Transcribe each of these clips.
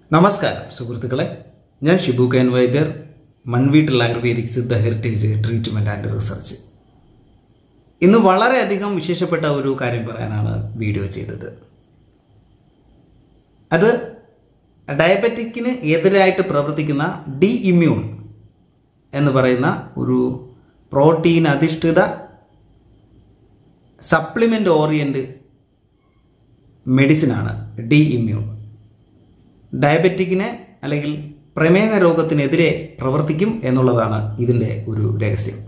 നമസ്കാരം സുഹൃത്തുക്കളെ ഞാൻ Shibu Kain Vaidyar Manveettil ayurvedic Siddha heritage treatment and research ഇന്ന് വളരെയധികം വിശേഷപ്പെട്ട ഒരു കാര്യം പറയാനാണ് വീഡിയോ ചെയ്തത് അത് ഡയബറ്റിക്കിന് എതിരായിട്ട് പ്രവർത്തിക്കുന്ന ഡി ഇമ്മ്യൂൺ എന്ന് പറയുന്ന ഒരു പ്രോട്ടീൻ അധിഷ്ഠിത സപ്ലിമെൻ്റ് ഓറിയൻറ്റ് മെഡിസിനാണ് ഡി ഇമ്മ്യൂൺ ഡയബറ്റിക്കിന് അല്ലെങ്കിൽ പ്രമേഹ രോഗത്തിനെതിരെ പ്രവർത്തിക്കും എന്നുള്ളതാണ് ഇതിൻ്റെ ഒരു രഹസ്യം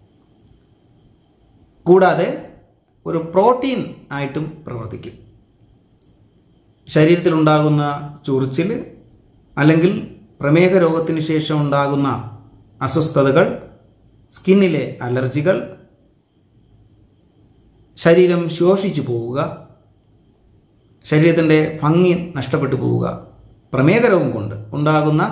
കൂടാതെ ഒരു പ്രോട്ടീൻ ആയിട്ടും പ്രവർത്തിക്കും ശരീരത്തിലുണ്ടാകുന്ന ചൊറിച്ചിൽ അല്ലെങ്കിൽ പ്രമേഹ രോഗത്തിന് ശേഷം ഉണ്ടാകുന്ന അസ്വസ്ഥതകൾ സ്കിന്നിലെ അലർജികൾ ശരീരം ശോഷിച്ചു പോവുക ശരീരത്തിൻ്റെ ഭംഗി നഷ്ടപ്പെട്ടു പോവുക പ്രമേഹ രോഗം കൊണ്ട് ഉണ്ടാകുന്ന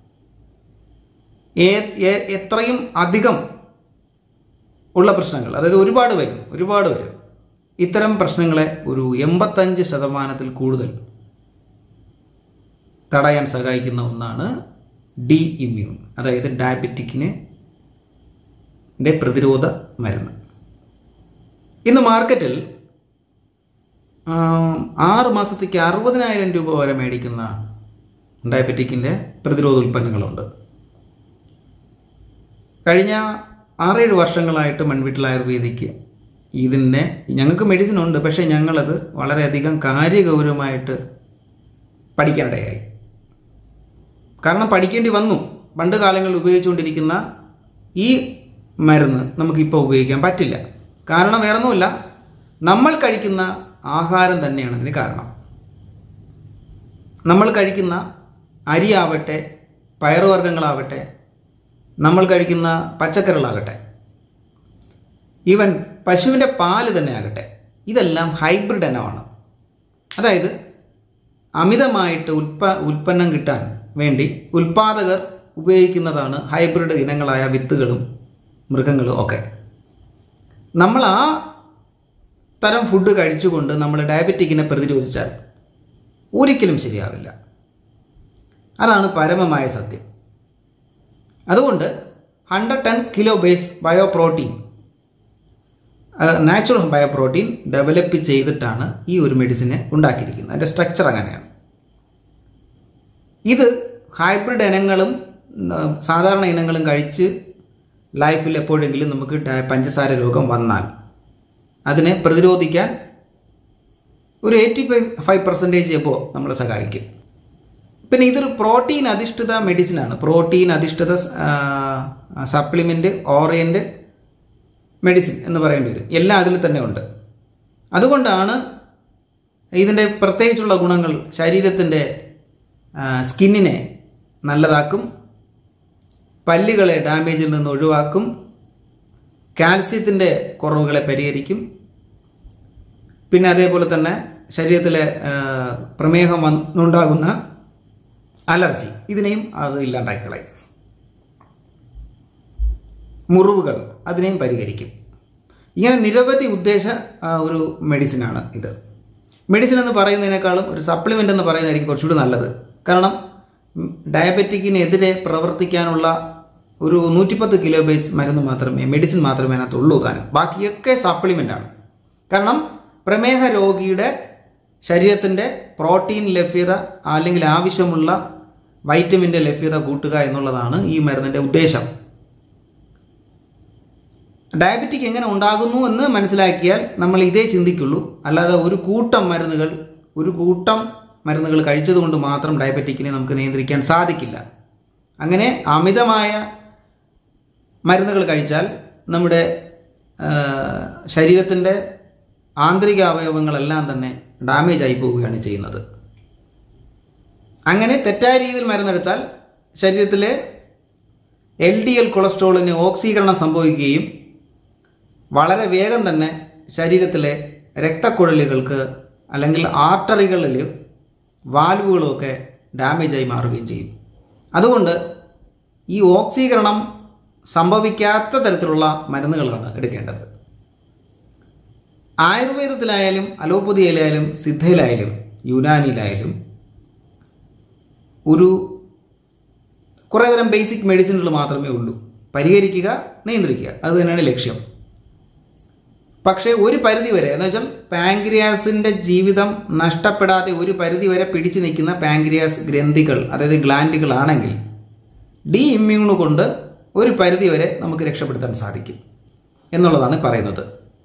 ഏ- ഏ- എത്രയും അധികം ഉള്ള പ്രശ്നങ്ങൾ അതായത് ഒരുപാട് വരും ഒരുപാട് വരും ഇത്തരം പ്രശ്നങ്ങളെ ഒരു എൺപത്തഞ്ച് ശതമാനത്തിൽ കൂടുതൽ തടയാൻ സഹായിക്കുന്ന ഒന്നാണ് ഡി ഇമ്മ്യൂൺ അതായത് ഡയബറ്റിക്കിന് ന്റെ പ്രതിരോധ മരുന്ന് ഇന്ന് മാർക്കറ്റിൽ ആം, ആറ് മാസത്തേക്ക് അറുപതിനായിരം രൂപ വരെ മേടിക്കുന്ന ഡയബറ്റിക്കിൻ്റെ പ്രതിരോധ ഉൽപ്പന്നങ്ങളുണ്ട് കഴിഞ്ഞ ആറേഴ് വർഷങ്ങളായിട്ട് മൺവീട്ടിൽ ആയുർവേദിക്ക് ഇതിൻ്റെ ഞങ്ങൾക്ക് മെഡിസിൻ ഉണ്ട് പക്ഷേ ഞങ്ങളത് വളരെയധികം കാര്യഗൗരവമായിട്ട് പഠിക്കാനിടയായി കാരണം പഠിക്കേണ്ടി വന്നു പണ്ട് കാലങ്ങളിൽ ഉപയോഗിച്ചുകൊണ്ടിരിക്കുന്ന ഈ മരുന്ന് നമുക്കിപ്പോൾ ഉപയോഗിക്കാൻ പറ്റില്ല കാരണം വേറൊന്നുമില്ല നമ്മൾ കഴിക്കുന്ന ആഹാരം തന്നെയാണ് ഇതിന് കാരണം നമ്മൾ കഴിക്കുന്ന അരിയാവട്ടെ പയറുവർഗ്ഗങ്ങളാവട്ടെ നമ്മൾ കഴിക്കുന്ന പച്ചക്കറികളാകട്ടെ ഈവൻ പശുവിൻ്റെ പാല് തന്നെ ആകട്ടെ ഇതെല്ലാം ഹൈബ്രിഡ് ഇനമാണ് അതായത് അമിതമായിട്ട് ഉൽപ്പ ഉൽപ്പന്നം കിട്ടാൻ വേണ്ടി ഉൽപാദകർ ഉപയോഗിക്കുന്നതാണ് ഹൈബ്രിഡ് ഇനങ്ങളായ വിത്തുകളും മൃഗങ്ങളും ഒക്കെ നമ്മൾ ആ തരം ഫുഡ് കഴിച്ചുകൊണ്ട് നമ്മൾ ഡയബറ്റിക്കിനെ പ്രതിരോധിച്ചാൽ ഒരിക്കലും ശരിയാവില്ല അതാണ് പരമമായ സത്യം അതുകൊണ്ട് hundred ten kilo base bio protein natural bio protein develop ചെയ്തിട്ടാണ് ഈ ഒരു മെഡിസിനെ ഉണ്ടാക്കിയിരിക്കുന്നത് അതിൻ്റെ സ്ട്രക്ചർ അങ്ങനെയാണ് ഇത് ഹൈബ്രിഡ് ഇനങ്ങളും ഉം, സാധാരണ ഇനങ്ങളും കഴിച്ച് ലൈഫിൽ എപ്പോഴെങ്കിലും നമുക്ക് ഡയ- പഞ്ചസാര രോഗം വന്നാൽ അതിനെ പ്രതിരോധിക്കാൻ ഒരു eighty five five percentage above നമ്മളെ സഹായിക്കും പിന്നെ ഇതൊരു പ്രോട്ടീൻ അധിഷ്ഠിത മെഡിസിനാണ് പ്രോട്ടീൻ അധിഷ്ഠിത സപ്ലിമെൻ്റ് ഓറിയൻ്റ് മെഡിസിൻ എന്ന് പറയേണ്ടി വരും എല്ലാം അതിൽ തന്നെ ഉണ്ട് അതുകൊണ്ടാണ് ഇതിൻ്റെ പ്രത്യേകിച്ചുള്ള ഗുണങ്ങൾ ശരീരത്തിൻ്റെ സ്കിന്നിനെ നല്ലതാക്കും പല്ലുകളെ ഡാമേജിൽ നിന്ന് ഒഴിവാക്കും കാൽസ്യത്തിൻ്റെ കുറവുകളെ പരിഹരിക്കും പിന്നെ അതേപോലെ തന്നെ ശരീരത്തിലെ ആ, പ്രമേഹം വന്നുണ്ടാകുന്ന അലർജി ഇതിനെയും അത് ഇല്ലാണ്ടാക്കി കളയും മുറിവുകൾ അതിനെയും പരിഹരിക്കും ഇങ്ങനെ നിരവധി ഉദ്ദേശ ആ, ഒരു മെഡിസിനാണ് ഇത് മെഡിസിൻ എന്ന് പറയുന്നതിനേക്കാളും ഒരു സപ്ലിമെൻ്റ് എന്ന് പറയുന്നതായിരിക്കും കുറച്ചുകൂടി നല്ലത് കാരണം ഉം, ഡയബറ്റിക്കിനെതിരെ പ്രവർത്തിക്കാനുള്ള ഒരു നൂറ്റിപ്പത്ത് കിലോ ബേസ് മരുന്ന് മാത്രമേ മെഡിസിൻ മാത്രമേ അതിനകത്തുള്ളൂ താനും ബാക്കിയൊക്കെ സപ്ലിമെൻ്റ് ആണ് കാരണം പ്രമേഹ രോഗിയുടെ ശരീരത്തിൻ്റെ പ്രോട്ടീൻ ലഭ്യത അല്ലെങ്കിൽ ആവശ്യമുള്ള വൈറ്റമിൻ്റെ ലഭ്യത കൂട്ടുക എന്നുള്ളതാണ് ഈ മരുന്നിൻ്റെ ഉദ്ദേശം ഡയബറ്റിക് എങ്ങനെ ഉണ്ടാകുന്നു എന്ന് മനസ്സിലാക്കിയാൽ നമ്മൾ ഇതേ ചിന്തിക്കുള്ളൂ അല്ലാതെ ഒരു കൂട്ടം മരുന്നുകൾ ഒരു കൂട്ടം മരുന്നുകൾ കഴിച്ചതുകൊണ്ട് മാത്രം ഡയബറ്റിക്കിനെ നമുക്ക് നിയന്ത്രിക്കാൻ സാധിക്കില്ല അങ്ങനെ അമിതമായ മരുന്നുകൾ കഴിച്ചാൽ നമ്മുടെ ശരീരത്തിൻ്റെ ആന്തരിക അവയവങ്ങളെല്ലാം തന്നെ ഡാമേജ് ആയി പോവുകയാണ് ചെയ്യുന്നത് അങ്ങനെ തെറ്റായ രീതിയിൽ മരുന്നെടുത്താൽ ശരീരത്തിലെ എൽ ഡി എൽ കൊളസ്ട്രോളിന് ഓക്സീകരണം സംഭവിക്കുകയും വളരെ വേഗം തന്നെ ശരീരത്തിലെ രക്തക്കുഴലുകൾക്ക് അല്ലെങ്കിൽ ആർട്ടറികളിൽ വാൽവുകളുമൊക്കെ ഡാമേജായി മാറുകയും ചെയ്യും അതുകൊണ്ട് ഈ ഓക്സീകരണം സംഭവിക്കാത്ത തരത്തിലുള്ള മരുന്നുകളാണ് എടുക്കേണ്ടത് ആയുർവേദത്തിലായാലും അലോപ്പതിയിലായാലും സിദ്ധയിലായാലും യുനാനിയിലായാലും ഒരു കുറേ തരം ബേസിക് മെഡിസിനുകൾ മാത്രമേ ഉള്ളൂ പരിഹരിക്കുക നിയന്ത്രിക്കുക അത് തന്നെയാണ് ലക്ഷ്യം പക്ഷേ ഒരു പരിധി വരെ എന്ന് വെച്ചാൽ പാങ്ക്രിയാസിൻ്റെ ജീവിതം നഷ്ടപ്പെടാതെ ഒരു പരിധി വരെ പിടിച്ചു നിൽക്കുന്ന പാങ്ക്രിയാസ് ഗ്രന്ഥികൾ അതായത് ഗ്ലാൻഡുകളാണെങ്കിൽ ഡി ഇമ്മ്യൂണ് കൊണ്ട് ഒരു പരിധി വരെ നമുക്ക് രക്ഷപ്പെടുത്താൻ സാധിക്കും എന്നുള്ളതാണ് പറയുന്നത്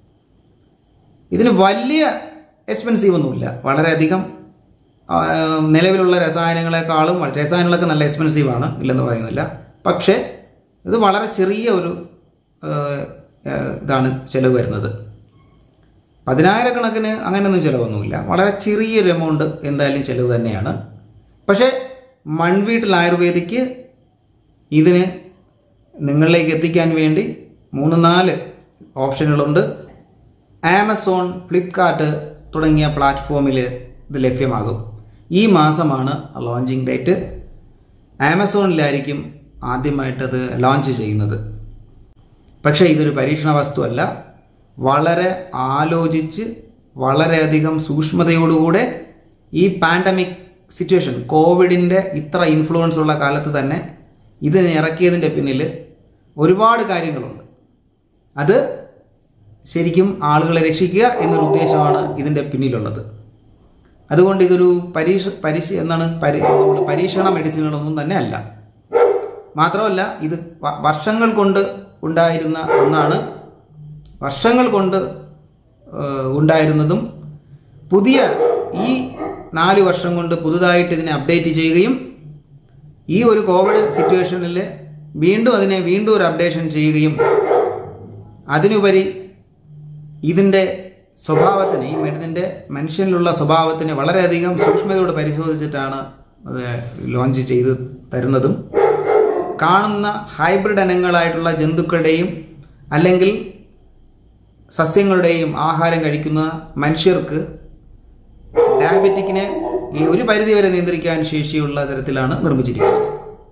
ഇതിന് വലിയ എക്സ്പെൻസീവ് ഒന്നുമില്ല വളരെയധികം ആ, നിലവിലുള്ള രസായനങ്ങളെക്കാളും രസായനങ്ങളൊക്കെ നല്ല എക്സ്പെൻസീവ് ആണ് ഇല്ലെന്ന് പറയുന്നില്ല പക്ഷേ ഇത് വളരെ ചെറിയ ഒരു ആ, ആ, ഇതാണ് ചിലവ് വരുന്നത് പതിനായിരക്കണക്കിന് അങ്ങനെയൊന്നും ചിലവൊന്നുമില്ല വളരെ ചെറിയൊരു എമൗണ്ട് എന്തായാലും ചിലവ് തന്നെയാണ് പക്ഷേ മൺവീട്ടിൽ ആയുർവേദിക്ക് ഇതിന് നിങ്ങളിലേക്ക് എത്തിക്കാൻ വേണ്ടി മൂന്ന് നാല് ഓപ്ഷനുകളുണ്ട് ആമസോൺ ഫ്ലിപ്കാർട്ട് തുടങ്ങിയ പ്ലാറ്റ്ഫോമിൽ ഇത് ലഭ്യമാകും ഈ മാസമാണ് ലോഞ്ചിങ് ഡേറ്റ് ആമസോണിലായിരിക്കും ആദ്യമായിട്ടത് ലോഞ്ച് ചെയ്യുന്നത് പക്ഷേ ഇതൊരു പരീക്ഷണ വസ്തുവല്ല വളരെ ആലോചിച്ച് വളരെയധികം സൂക്ഷ്മതയോടുകൂടെ ഈ പാൻഡമിക് സിറ്റുവേഷൻ കോവിഡിൻ്റെ ഇത്ര ഇൻഫ്ലുവൻസ് ഉള്ള കാലത്ത് തന്നെ ഇതിനെ ഇറക്കിയതിൻ്റെ പിന്നിൽ ഒരുപാട് കാര്യങ്ങളുണ്ട് അത് ശരിക്കും ആളുകളെ രക്ഷിക്കുക എന്നൊരു ഉദ്ദേശമാണ് ഇതിൻ്റെ പിന്നിലുള്ളത് അതുകൊണ്ട് ഇതൊരു പരീക്ഷ പരീക്ഷ എന്നാണ് പരി നമ്മൾ പരീക്ഷണ മെഡിസിനുകളൊന്നും തന്നെ അല്ല മാത്രമല്ല ഇത് വ- വർഷങ്ങൾ കൊണ്ട് ഉണ്ടായിരുന്ന ഒന്നാണ് വർഷങ്ങൾ കൊണ്ട് ഏഹ്, ഉണ്ടായിരുന്നതും പുതിയ ഈ നാല് വർഷം കൊണ്ട് പുതുതായിട്ട് ഇതിനെ അപ്ഡേറ്റ് ചെയ്യുകയും ഈ ഒരു കോവിഡ് സിറ്റുവേഷനിൽ വീണ്ടും അതിനെ വീണ്ടും ഒരു അപ്ഡേഷൻ ചെയ്യുകയും അതിനുപരി ഇതിൻ്റെ സ്വഭാവത്തിന് ഈ മരുന്നിൻ്റെ മനുഷ്യനിലുള്ള സ്വഭാവത്തിന് വളരെയധികം സൂക്ഷ്മതയോട് പരിശോധിച്ചിട്ടാണ് അത് ലോഞ്ച് ചെയ്ത് തരുന്നതും കാണുന്ന ഹൈബ്രിഡ് ഇനങ്ങളായിട്ടുള്ള ജന്തുക്കളുടെയും അല്ലെങ്കിൽ സസ്യങ്ങളുടെയും ആഹാരം കഴിക്കുന്ന മനുഷ്യർക്ക് ഡയബറ്റിക്കിനെ ഈ ഒരു പരിധി വരെ നിയന്ത്രിക്കാൻ ശേഷിയുള്ള തരത്തിലാണ് നിർമ്മിച്ചിരിക്കുന്നത്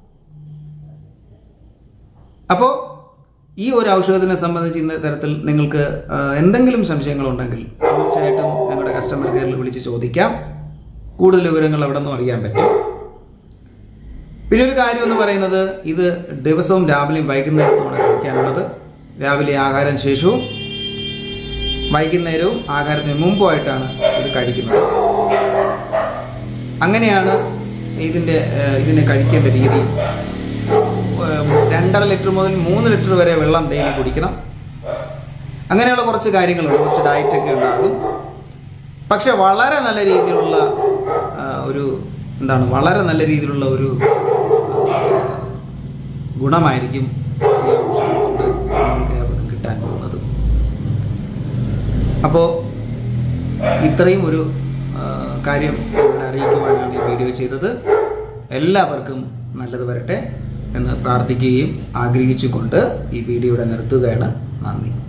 അപ്പോൾ ഈ ഒരു ഔഷധത്തിനെ സംബന്ധിച്ച് ഇന്ന തരത്തിൽ നിങ്ങൾക്ക് ആ, എന്തെങ്കിലും സംശയങ്ങളുണ്ടെങ്കിൽ തീർച്ചയായിട്ടും ഞങ്ങളുടെ കസ്റ്റമർ കെയറിൽ വിളിച്ച് ചോദിക്കാം കൂടുതൽ വിവരങ്ങൾ അവിടെ നിന്നും അറിയാൻ പറ്റും പിന്നെ ഒരു കാര്യം എന്ന് പറയുന്നത് ഇത് ദിവസവും രാവിലെയും വൈകുന്നേരത്തുമാണ് കഴിക്കാനുള്ളത് രാവിലെ ആഹാരം ശേഷവും വൈകുന്നേരവും ആഹാരത്തിന് മുമ്പുമായിട്ടാണ് ഇത് കഴിക്കുന്നത് അങ്ങനെയാണ് ഇതിൻ്റെ ഏഹ്, ഇതിനെ കഴിക്കേണ്ട രീതി ഏഹ്, രണ്ടര ലിറ്റർ മുതൽ മൂന്ന് ലിറ്റർ വരെ വെള്ളം ഡെയിലി കുടിക്കണം അങ്ങനെയുള്ള കുറച്ച് കാര്യങ്ങളുണ്ട് കുറച്ച് ഡയറ്റൊക്കെ ഉണ്ടാകും പക്ഷെ വളരെ നല്ല രീതിയിലുള്ള ആ, ഒരു എന്താണ് വളരെ നല്ല രീതിയിലുള്ള ഒരു ആ, ഗുണമായിരിക്കും ഈ ഔഷധം കൊണ്ട് നമുക്ക് ഏവർക്കും കിട്ടാൻ പോകുന്നത് അപ്പോൾ ഇത്രയും ഒരു ആ, കാര്യം ഇവിടെ അറിയിക്കുവാനാണ് ഈ വീഡിയോ ചെയ്തത് എല്ലാവർക്കും നല്ലത് വരട്ടെ എന്ന് പ്രാർത്ഥിക്കുകയും ആഗ്രഹിച്ചുകൊണ്ട് ഈ വീഡിയോ ഇവിടെ നിർത്തുകയാണ് നന്ദി